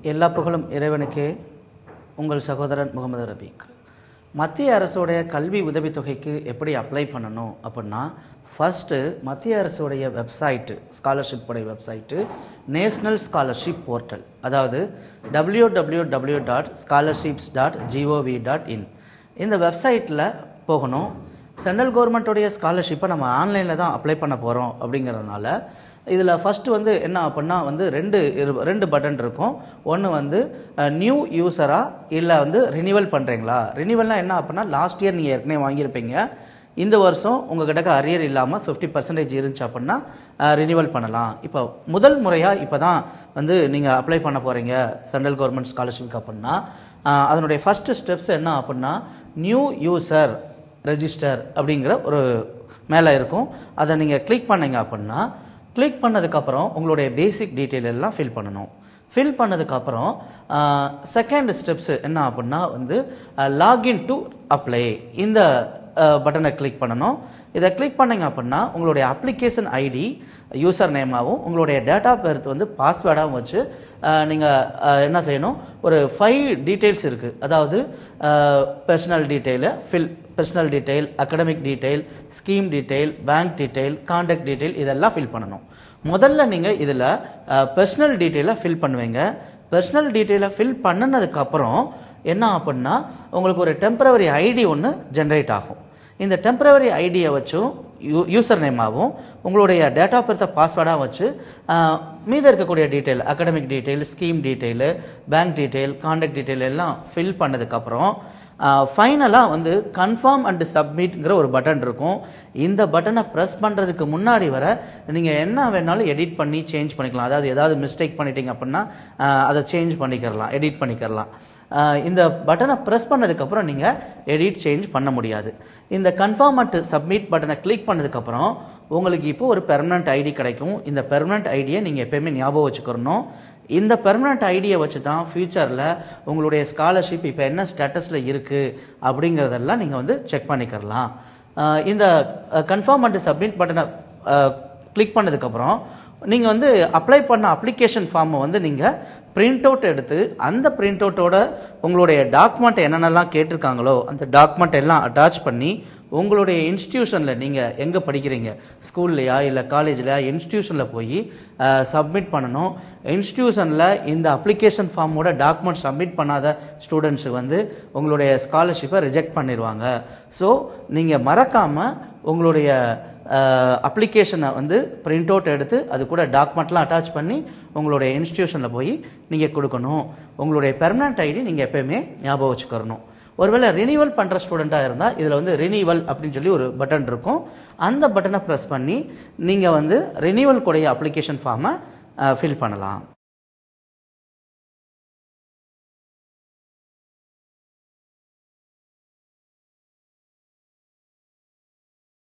எல்லா புகழும் இறைவனுக்கே உங்கள் சகோதரன் முகமது ரபீக் மத்திய அரசுடைய கல்வி உதவித்தொகைக்கு எப்படி அப்ளை பண்ணணும் அப்படின்னா ஃபஸ்ட்டு மத்திய அரசுடைய வெப்சைட்டு ஸ்காலர்ஷிப் உடைய வெப்சைட்டு நேஷ்னல் ஸ்காலர்ஷிப் போர்ட்டல் அதாவது W W W dot scholarships dot GOV dot in இந்த வெப்சைட்டில் போகணும் சென்ட்ரல் கவர்மெண்ட்டுடைய ஸ்காலர்ஷிப்பை நம்ம ஆன்லைனில் தான் அப்ளை பண்ண போகிறோம் அப்படிங்கிறதுனால இதில் ஃபஸ்ட்டு வந்து என்ன அப்படின்னா வந்து ரெண்டு இரு- ரெண்டு பட்டன் இருக்கும் ஒன்று வந்து நியூ யூஸரா இல்லை வந்து ரினிவல் பண்ணுறீங்களா ரினிவல்னால் என்ன அப்படின்னா லாஸ்ட் இயர் நீங்கள் ஏற்கனவே வாங்கியிருப்பீங்க இந்த வருஷம் உங்கள் கிட்டக்க அரியர் இல்லாமல் ஃபிஃப்டி பர்சன்டேஜ் இருந்துச்சு அப்படின்னா ரினிவல் பண்ணலாம் இப்போ முதல் முறையாக இப்போ தான் வந்து நீங்கள் அப்ளை பண்ண போகிறீங்க சென்ட்ரல் கவர்மெண்ட் ஸ்காலர்ஷிப்க்கு அப்படின்னா அஹ், அதனுடைய ஃபஸ்ட்டு ஸ்டெப்ஸ் என்ன அப்படின்னா நியூ யூசர் ரெஜிஸ்டர் அப்படிங்கிற ஒரு மேலே இருக்கும் அதை நீங்கள் கிளிக் பண்ணீங்க அப்படின்னா கிளிக் பண்ணதுக்கப்புறம் உங்களுடைய பேசிக் டீட்டெயில் எல்லாம் ஃபில் பண்ணணும் ஃபில் பண்ணதுக்கப்புறம் செகண்ட் ஸ்டெப்ஸு என்ன அப்படின்னா வந்து லாகின் டு அப்ளை இந்த பட்டனை கிளிக் பண்ணணும் இதை கிளிக் பண்ணீங்க அப்படின்னா உங்களுடைய அப்ளிகேஷன் ஐடி யூசர் நேமாகவும் உங்களுடைய டேட் ஆஃப் பர்த் வந்து பாஸ்வேர்டாகவும் வச்சு நீங்கள் என்ன செய்யணும் ஒரு ஃபைவ் டீட்டெயில்ஸ் இருக்குது அதாவது personal detail fill personal detail academic detail scheme detail bank detail contact detail இதெல்லாம் ஃபில் பண்ணணும் முதல்ல நீங்கள் இதில் பர்சனல் டீட்டெயிலை ஃபில் பண்ணுவீங்க பர்சனல் டீட்டெயிலை ஃபில் பண்ணினதுக்கப்புறம் என்ன அப்படின்னா உங்களுக்கு ஒரு டெம்பரவரி ஐடி ஒன்று ஜென்ரேட் ஆகும் இந்த டெம்பரவரி ஐடியை வச்சும் யூ யூசர் நேமாகவும் உங்களுடைய டேட் ஆஃப் பர்த்தை பாஸ்வேர்டாக வச்சு ஆஹ், மீத இருக்கக்கூடிய detail academic detail scheme detail bank detail contact detail எல்லாம் ஃபில் பண்ணதுக்கப்புறம் ஃபைனலாக வந்து கன்ஃபார்ம் அண்ட் சப்மிட்ங்கிற ஒரு பட்டன் இருக்கும் இந்த பட்டனை ப்ரெஸ் பண்ணுறதுக்கு முன்னாடி வர நீங்கள் என்ன வேணாலும் எடிட் பண்ணி சேஞ்ச் பண்ணிக்கலாம் அதாவது ஏதாவது மிஸ்டேக் பண்ணிட்டீங்க அப்படின்னா ஆஹ், அதை சேஞ்ச் பண்ணிக்கிறலாம் எடிட் பண்ணிக்கிறலாம் ஆஹ், இந்த பட்டனை ப்ரெஸ் பண்ணதுக்கப்புறம் நீங்கள் எடிட் சேஞ்ச் பண்ண முடியாது இந்த கன்ஃபார்ம் அண்ட் சப்மிட் பட்டனை கிளிக் பண்ணதுக்கப்புறம் உங்களுக்கு இப்போ ஒரு பெர்மனண்ட் ஐடி கிடைக்கும் இந்த பெர்மனண்ட் ஐடியை நீங்கள் எப்பயுமே ஞாபகம் வச்சுக்கிறணும் இந்த பெர்மனண்ட் ஐடியை வச்சு தான் ஃப்யூச்சரில் உங்களுடைய ஸ்காலர்ஷிப் இப்போ என்ன ஸ்டேட்டஸில் இருக்குது அப்படிங்கிறதெல்லாம் நீங்கள் வந்து செக் பண்ணிக்கிறலாம் ஆஹ் இந்த கன்ஃபார்ம் அண்ட் சப்மிட் பட்டனை கிளிக் பண்ணதுக்கப்புறம் நீங்கள் வந்து அப்ளை பண்ண அப்ளிகேஷன் ஃபார்மை வந்து நீங்கள் பிரிண்ட் அவுட் எடுத்து அந்த பிரிண்ட் அவுட்டோட உங்களுடைய டாக்குமெண்ட் என்னென்னலாம் கேட்டிருக்காங்களோ அந்த டாக்குமெண்ட் எல்லாம் அட்டாச் பண்ணி உங்களுடைய இன்ஸ்டியூஷனில் நீங்கள் எங்கே படிக்கிறீங்க ஸ்கூல்லையா இல்லை காலேஜில் இன்ஸ்டியூஷனில் போய் சப்மிட் பண்ணணும் இன்ஸ்டியூஷனில் இந்த அப்ளிகேஷன் ஃபார்மோட டாக்குமெண்ட் சப்மிட் பண்ணாத ஸ்டூடெண்ட்ஸுக்கு வந்து உங்களுடைய ஸ்காலர்ஷிப்பை ரிஜெக்ட் பண்ணிடுவாங்க ஸோ நீங்கள் மறக்காமல் உங்களுடைய அப்ளிகேஷனை வந்து பிரிண்ட் அவுட் எடுத்து அது கூட டாக்குமெண்ட்லாம் அட்டாச் பண்ணி உங்களுடைய இன்ஸ்டியூஷனில் போய் நீங்கள் கொடுக்கணும் உங்களுடைய பெர்மனண்ட் ஐடி நீங்கள் எப்பயுமே ஞாபகம் வச்சுக்கிறணும் ஒருவேளை ரினிவல் பண்ணுற ஸ்டூடெண்ட்டாக இருந்தால் இதில் வந்து ரினிவல் அப்படின்னு சொல்லி ஒரு பட்டன் இருக்கும் அந்த பட்டனை ப்ரெஸ் பண்ணி நீங்கள் வந்து ரினிவல் கூடிய அப்ளிகேஷன் ஃபார்மை ஃபில் பண்ணலாம்